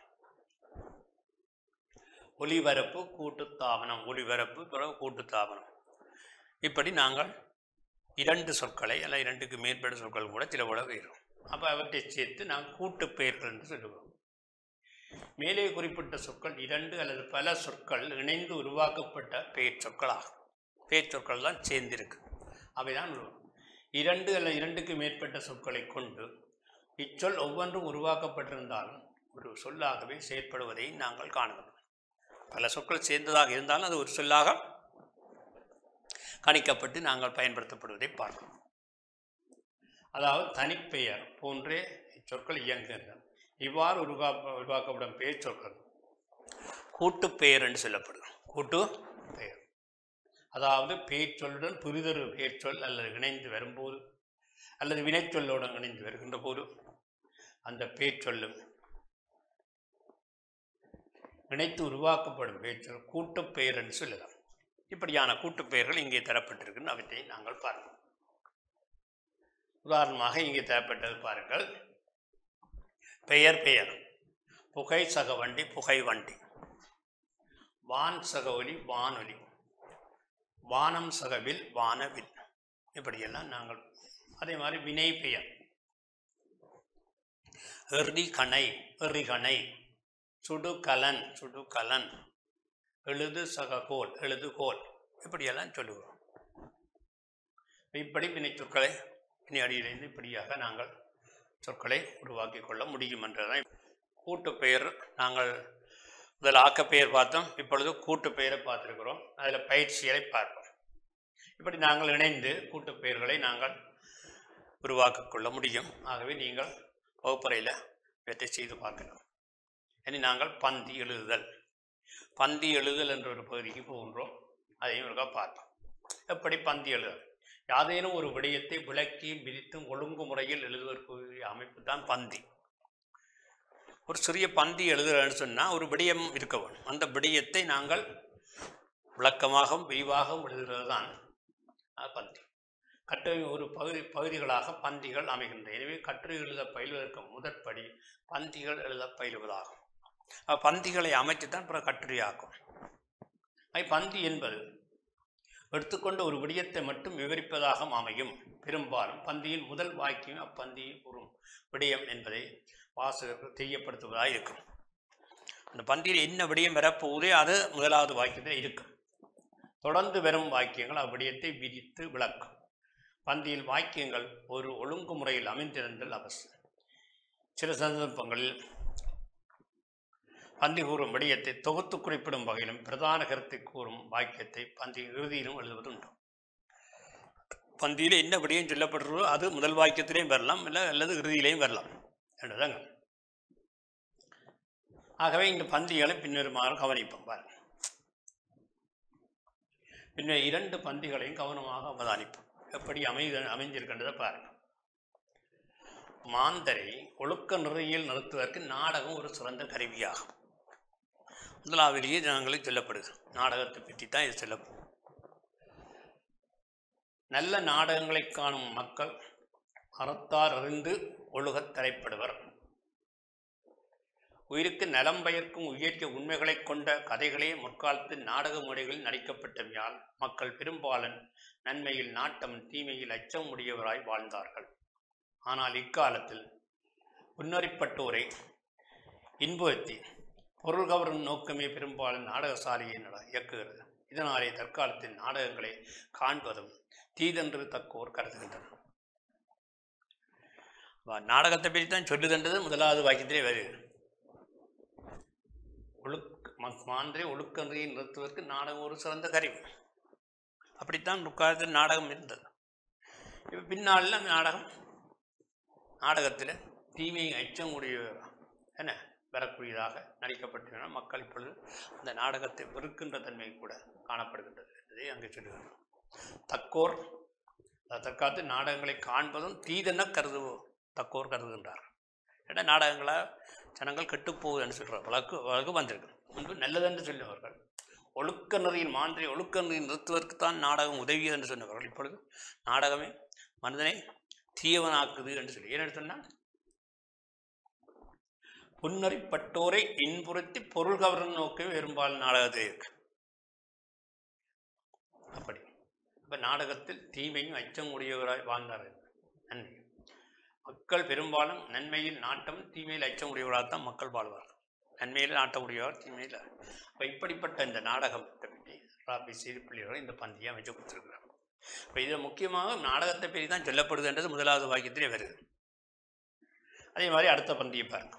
ஒலிபரப்பு கூட்டுத்தாபனம் ஒலிபரப்பு பிறகு கூட்டுத்தாபனம் இப்படி நாங்கள் இரண்டு சொற்களை அல்ல இரண்டுக்கு மேற்பட்ட சொற்கள் கூட சில கூட வரும் அப்போ அவற்றை சேர்த்து நாங்கள் கூட்டு பெயர்கள் என்று சொல்லுவோம் மேலே குறிப்பிட்ட சொற்கள் இரண்டு அல்லது பல சொற்கள் இணைந்து உருவாக்கப்பட்ட பெயர் சொற்களாகும் பெயர் சொற்கள் தான் சேர்ந்திருக்கு அவைதான் உருவம் இரண்டு அல்லது இரண்டுக்கு மேற்பட்ட சொற்களை கொண்டு இச்சொல் ஒவ்வொன்றும் உருவாக்கப்பட்டிருந்தாலும் ஒரு சொல்லாகவே செயற்படுவதை நாங்கள் காணலாம் பல சொற்கள் சேர்ந்ததாக இருந்தாலும் அது ஒரு சொல்லாக கணிக்கப்பட்டு நாங்கள் பயன்படுத்தப்படுவதை பார்க்கிறோம் அதாவது தனிப்பெயர் போன்றே இச்சொற்கள் இயங்குகின்றன இவ்வாறு உருவா உருவாக்கப்படும் பெயர் சொற்கள் கூட்டு பெயர் என்று சொல்லப்படும் கூட்டு பெயர் அதாவது பெயர் சொல்லுடன் புரிதொரு பெயர் சொல் அல்லது இணைந்து வரும்போது அல்லது வினைச்சொல்லோடு இணைந்து வருகின்ற போது அந்த பெயர் சொல்லும் இணைத்து உருவாக்கப்படும் பெயர்ச்சொல் கூட்டுப் பெயர் என்று சொல்லலாம் இப்படியான கூட்டுப் பெயர்கள் இங்கே தரப்பட்டிருக்குன்னு அவற்றை நாங்கள் பார்ப்போம் உதாரணமாக இங்கே தரப்பட்டது பாருங்கள் பெயர் பெயர் புகை சக வண்டி புகை வண்டி வான் சக ஒலி வானொலி வானம் சகவில் வானவில் இப்படியெல்லாம் நாங்கள் அதே மாதிரி வினை பெயர் எறிகணை எறிகணை சுடுகலன் சுடுகலன் எழுது சககோல் எழுதுகோல் இப்படியெல்லாம் சொல்லுவோம் இப்படி வினை சொற்களை இனி அடியிலிருந்து இப்படியாக நாங்கள் சொற்களை உருவாக்கி கொள்ள முடியும் என்றதான் கூட்டு பெயர் நாங்கள் முதல் ஆக்கப்பெயர் பார்த்தோம் இப்பொழுது கூட்டு பெயரை பார்த்துருக்கிறோம் அதில் பயிற்சிகளை பார்ப்போம் இப்படி நாங்கள் இணைந்து கூட்டு பெயர்களை நாங்கள் உருவாக்கிக் கொள்ள முடியும் ஆகவே நீங்கள் வகுப்பறையில் இவற்றை செய்து பார்க்கலாம் இனி நாங்கள் பந்தி எழுதுதல் பந்தி எழுதல் என்ற ஒரு பகுதிக்கு போகின்றோம் அதையும் ஒருக்கா பார்ப்போம் எப்படி பந்தி எழுதல் யாதேனும் ஒரு விடயத்தை விளக்கியும் விதித்தும் ஒழுங்கு முறையில் எழுதுவதற்குரிய அமைப்பு தான் பந்தி ஒரு சிறிய பந்தி எழுதுறேன்னு சொன்னால் ஒரு விடயம் இருக்க வேணும் அந்த விடயத்தை நாங்கள் விளக்கமாகவும் விரிவாகவும் எழுதுகிறது தான் அது பந்தி கட்டுரை ஒரு பகுதி பகுதிகளாக பந்திகள் அமைகின்றன எனவே கட்டுரை எழுத பயிலுவதற்கு முதற்படி பந்திகள் எழுத பயிலுவதாகும் அப்ப பந்திகளை அமைத்து தான் பிற கட்டுரையாக்கும் ஐ பந்தி என்பது எடுத்துக்கொண்ட ஒரு விடயத்தை மட்டும் விவரிப்பதாக அமையும் பெரும்பாலும் பந்தியின் முதல் வாக்கியம் அப்பந்தியில் கூறும் விடயம் என்பதை வாசகர்கள் தெரியப்படுத்துவதாக இருக்கும் அந்த பந்தியில் என்ன விடயம் வரப்போகுதே அது முதலாவது வாக்கியத்தில் இருக்கும் தொடர்ந்து வரும் வாக்கியங்கள் அவ்விடயத்தை விரித்து விளக்கும் பந்தியில் வாக்கியங்கள் ஒரு ஒழுங்குமுறையில் அமைந்திருந்தல் அவசியம் சில சந்தர்ப்பங்களில் பந்தி கூறும் விடயத்தை தொகுத்து குறிப்பிடும் வகையிலும் பிரதான கருத்தை கூறும் வாக்கியத்தை பந்தி இறுதியிலும் எழுதுவதுண்டு பந்தியில் என்ன விடயம் சொல்லப்படுறதோ அது முதல் வாக்கியத்திலையும் வரலாம் இல்லை அல்லது இறுதியிலையும் வரலாம் என்றுதாங்க ஆகவே இந்த பந்திகளை பின்வருமாறு கவனிப்போம் பாருங்க பின்னர் இரண்டு பந்திகளையும் கவனமாக அவதானிப்போம் எப்படி அமைத அமைஞ்சிருக்கின்றதை பாருங்க மாந்தரை ஒழுக்க நிறையில் நிறுத்துவதற்கு நாடகம் ஒரு சிறந்த கருவியாகும் முதலாவிலேயே நாங்களுக்கு சொல்லப்படுது நாடகத்தை பற்றி தான் இது சொல்லப்படும் நல்ல நாடகங்களை காணும் மக்கள் அறத்தார் அறிந்து ஒழுகத் தலைப்படுவர் உயிருக்கு நலம் பயக்கும் உயர்த்திய உண்மைகளைக் கொண்ட கதைகளே முற்காலத்து நாடக முறைகளில் நடிக்கப்பட்டமையால் மக்கள் பெரும்பாலன் நன்மையில் நாட்டம் தீமையில் அச்சம் உடையவராய் வாழ்ந்தார்கள் ஆனால் இக்காலத்தில் முன்னறிப்பட்டோரை இன்புறுத்தி பொருள் கவரும் நோக்கமே பெரும்பாலும் நாடகசாலையை நட- இயக்குகிறது இதனாலே தற்காலத்தில் நாடகங்களை காண்பதும் தீதென்று தக்கோர் கருதுகின்றனர் அப்ப நாடகத்தை பற்றி தான் சொல்லுகின்றது முதலாவது வாக்கியத்திலே வருகிறது ஒழுக்க ம- மாந்திரை ஒழுக்கன்றியை நிறுத்துவதற்கு நாடகம் ஒரு சிறந்த கருவி அப்படித்தான் முற்காலத்தில் நாடகம் இருந்தது இப்போ பின்னாளில் அந்த நாடகம் நாடகத்தில் தீமை அச்சம் உடைய என்ன வரக்கூடியதாக நடிக்கப்பட்டுள்ளன மக்கள் இப்பொழுது அந்த நாடகத்தை வெறுக்கின்ற தன்மை கூட காணப்படுகின்றது என்பதை அங்கே சொல்லுகிறோம் தக்கோர் அதாவது தற்காத்து நாடகங்களை காண்பதும் தீதென கருதுவோம் தக்கோர் கருதுகின்றார் ஏன்னா நாடகங்களா ஜனங்கள் கெட்டுப்போகுதுன்னு சொல்கிற வழக்கு வழக்கு வந்திருக்கு முன்பு நல்லதென்று சொல்லுவார்கள் ஒழுக்க நெறியின் மாந்திரை ஒழுக்க நெறியின் நிறுத்துவதற்கு தான் நாடகம் உதவியது என்று சொன்னவர்கள் இப்பொழுது நாடகமே மனிதனை தீயவனாக்குது என்று சொல்லி ஏன்னு சொன்னால் புன்னறிப்பட்டோரை இன்புறுத்தி பொருள் கவரும் நோக்கமே பெரும்பாலும் நாடகத்தில் இருக்கு அப்படி இப்ப நாடகத்தில் தீமையும் அச்சம் உடையவராய் வாழ்ந்தார்கள் நன்மை மக்கள் பெரும்பாலும் நன்மையில் நாட்டம் தீமையில் அச்சம் உடையவராக மக்கள் வாழ்வார்கள் நன்மையில் நாட்டம் உடையவர் தீமையில் அப்போ இப்படிப்பட்ட இந்த நாடகத்தை பற்றி ராபி சிறுப்பிள்ளைகள் இந்த பந்தியை அமைச்சு கொடுத்துருக்கிறார் இப்போ இது முக்கியமாக நாடகத்தை பற்றி தான் சொல்லப்படுதுன்றது முதலாவது வாக்கியத்திலே வருது அதே மாதிரி அடுத்த பந்தியை பாருங்க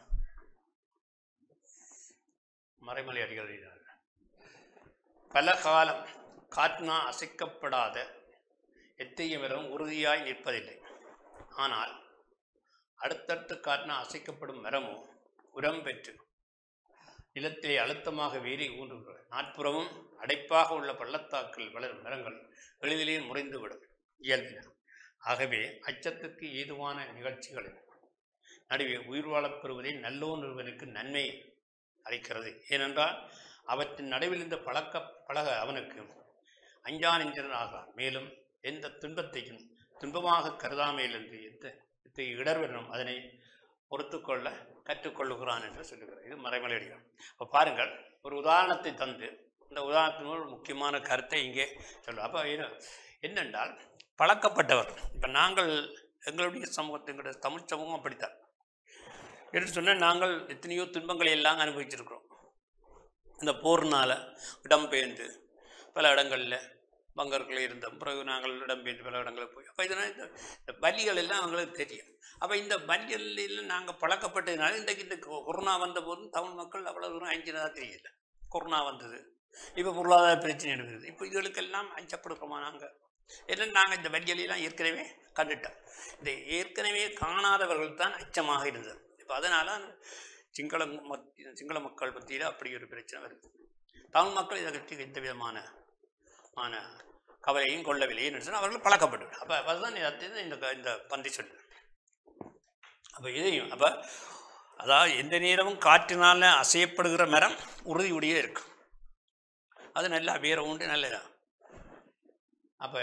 மறைமலை அடிகள் எழுதினார்கள். பல காலம் காற்றினா அசைக்கப்படாத எத்தைய மரம் உறுதியாய் நிற்பதில்லை ஆனால் அடுத்தடுத்து காற்றினா அசைக்கப்படும் மரமோ உரம் பெற்று நிலத்திலே அழுத்தமாக வேரி ஊன்றுகிறது நாட்புறமும் அடைப்பாக உள்ள பள்ளத்தாக்கில் வளரும் மரங்கள் எளிதிலே முறிந்துவிடும் இயல்பின ஆகவே அச்சத்துக்கு ஏதுவான நிகழ்ச்சிகளில் நடுவே உயிர் வாழப் பெறுவதே நல்லோர் நிறுவனுக்கு நன்மை அளிக்கிறது ஏனென்றால் அவற்றின் நடுவில் இந்த பழக்க பழக அவனுக்கு அஞ்சான் என்கிறன் ஆகார் மேலும் எந்த துன்பத்தையும் துன்பமாக கருதாமையில் என்று எந்த இத்தகைய இடர்வனும் அதனை பொறுத்துக்கொள்ள கற்றுக்கொள்ளுகிறான் என்று சொல்லுகிறார் இது மறைமலையடிகள் அப்போ பாருங்கள் ஒரு உதாரணத்தை தந்து இந்த உதாரணத்தின் மூலம் ஒரு முக்கியமான கருத்தை இங்கே சொல்லுவோம் அப்போ என்ன என்னென்றால் பழக்கப்பட்டவர் இப்போ நாங்கள் எங்களுடைய சமூகத்தை எங்களுடைய தமிழ் சமூகம் அப்படித்தான் என்று சொன்னால் நாங்கள் எத்தனையோ துன்பங்களை எல்லாம் அனுபவிச்சிருக்கிறோம் இந்த போர்னால் இடம்பெயர்ந்து பல இடங்களில் பங்கர்கள் இருந்தோம் பிறகு நாங்கள் இடம்பெயர்ந்து பல இடங்களுக்கு போய் அப்போ இதனால் இந்த இந்த வலிகள் எல்லாம் அவங்களுக்கு தெரியும் அப்போ இந்த வலிகளில் நாங்கள் பழக்கப்பட்டதுனால இன்றைக்கு இந்த கொ- கொரோனா வந்த போதும் தமிழ் மக்கள் அவ்வளோ தூரம் அஞ்சினதா தெரியல கொரோனா வந்தது இப்போ பொருளாதார பிரச்சனை இருக்குது இப்போ இதுகளுக்கெல்லாம் அஞ்சப்படுறோமா நாங்கள் ஏன்னா நாங்கள் இந்த வலிகளெல்லாம் ஏற்கனவே கண்டுட்டோம் இந்த ஏற்கனவே காணாதவர்கள் தான் அச்சமாக இருந்தது இப்போ அதனால் சிங்கள மத் சிங்கள மக்கள் மத்தியில் அப்படி ஒரு பிரச்சனை வருது தமிழ் மக்கள் இதை பற்றி எந்த விதமான ஆன கவலையும் கொள்ளவில்லை என்று சொன்னால் அவர்கள் பழக்கப்பட்டு அப்போ அதுதான் இது இந்த இந்த பந்தி சொல்லு அப்போ இதையும் அப்போ அதாவது எந்த நேரமும் காற்றினால் அசையப்படுகிற மரம் உறுதியுடைய இருக்கும் அது நல்லா வேற உண்டு நல்லதா அப்போ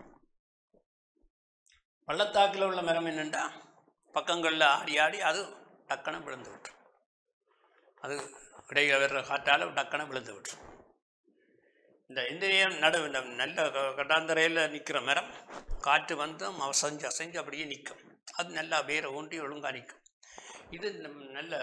பள்ளத்தாக்கில் உள்ள மரம் என்னென்னா பக்கங்களில் ஆடி ஆடி அது டக்குன்னு விழுந்து விட்டுரும் அது இடையில வர்ற காற்றால் டக்குன்னு விழுந்து விட்டுரும் இந்த இந்த நேரம் நடு இந்த நல்ல க- கட்டாந்தரையில் நிற்கிற மரம் காற்று வந்து அசைஞ்சு அசைஞ்சு அப்படியே நிற்கும் அது நல்லா வேற ஊன்றி ஒழுங்காக நிற்கும் இது நம் நல்ல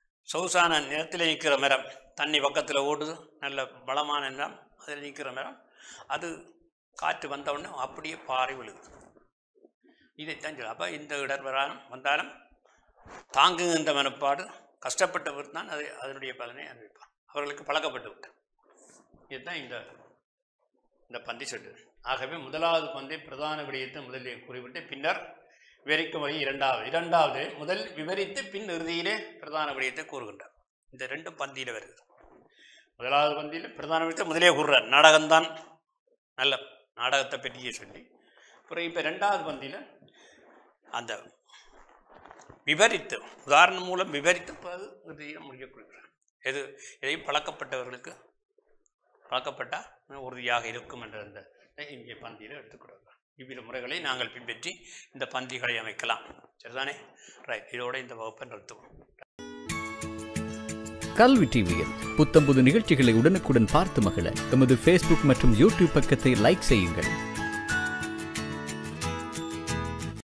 சொகுசான நிலத்தில் நிற்கிற மரம் தண்ணி பக்கத்தில் ஓடுது நல்ல பலமான நிலம் அதில் நிற்கிற மரம் அது காற்று வந்தவுடனே அப்படியே பாறை விழுது இதைத்தான் சொல்ல அப்போ இந்த இடர் வராலும் வந்தாலும் தாங்குகின்ற மனப்பாடு கஷ்டப்பட்டவர் தான் அதை அதனுடைய பலனை அனுபவிப்பார் அவர்களுக்கு பழக்கப்பட்டு விட்டார் இதுதான் இந்த இந்த பந்தி சொட்டு ஆகவே முதலாவது பந்தை பிரதான விடயத்தை முதலில் குறிப்பிட்டு பின்னர் விவரிக்கும் வழி இரண்டாவது இரண்டாவது முதல் விவரித்து பின் இறுதியிலே பிரதான விடயத்தை கூறுகின்றார் இந்த ரெண்டும் பந்தியில் வருது முதலாவது பந்தியில் பிரதான விடயத்தை முதலே கூறுறார் நாடகம்தான் நல்ல நாடகத்தை பற்றியே சொல்லி அப்புறம் இப்போ ரெண்டாவது பந்தியில் அந்த விவரித்து உதாரணம் மூலம் விவரித்து அது இறுதியில் முடிய கொடுக்குறார் எது எதையும் பழக்கப்பட்டவர்களுக்கு பழக்கப்பட்டால் உறுதியாக இருக்கும் என்ற அந்த இங்கே பந்தியில் எடுத்துக்கிறார்கள் இவ்வித முறைகளை நாங்கள் பின்பற்றி இந்த பந்திகளை அமைக்கலாம் சரிதானே ரைட் இதோட இந்த வகுப்பை நிறுத்துவோம் கல்வி டிவியில் புத்தம்புது நிகழ்ச்சிகளை உடனுக்குடன் பார்த்து மகிழ எமது ஃபேஸ்புக் மற்றும் யூடியூப் பக்கத்தை லைக் செய்யுங்கள்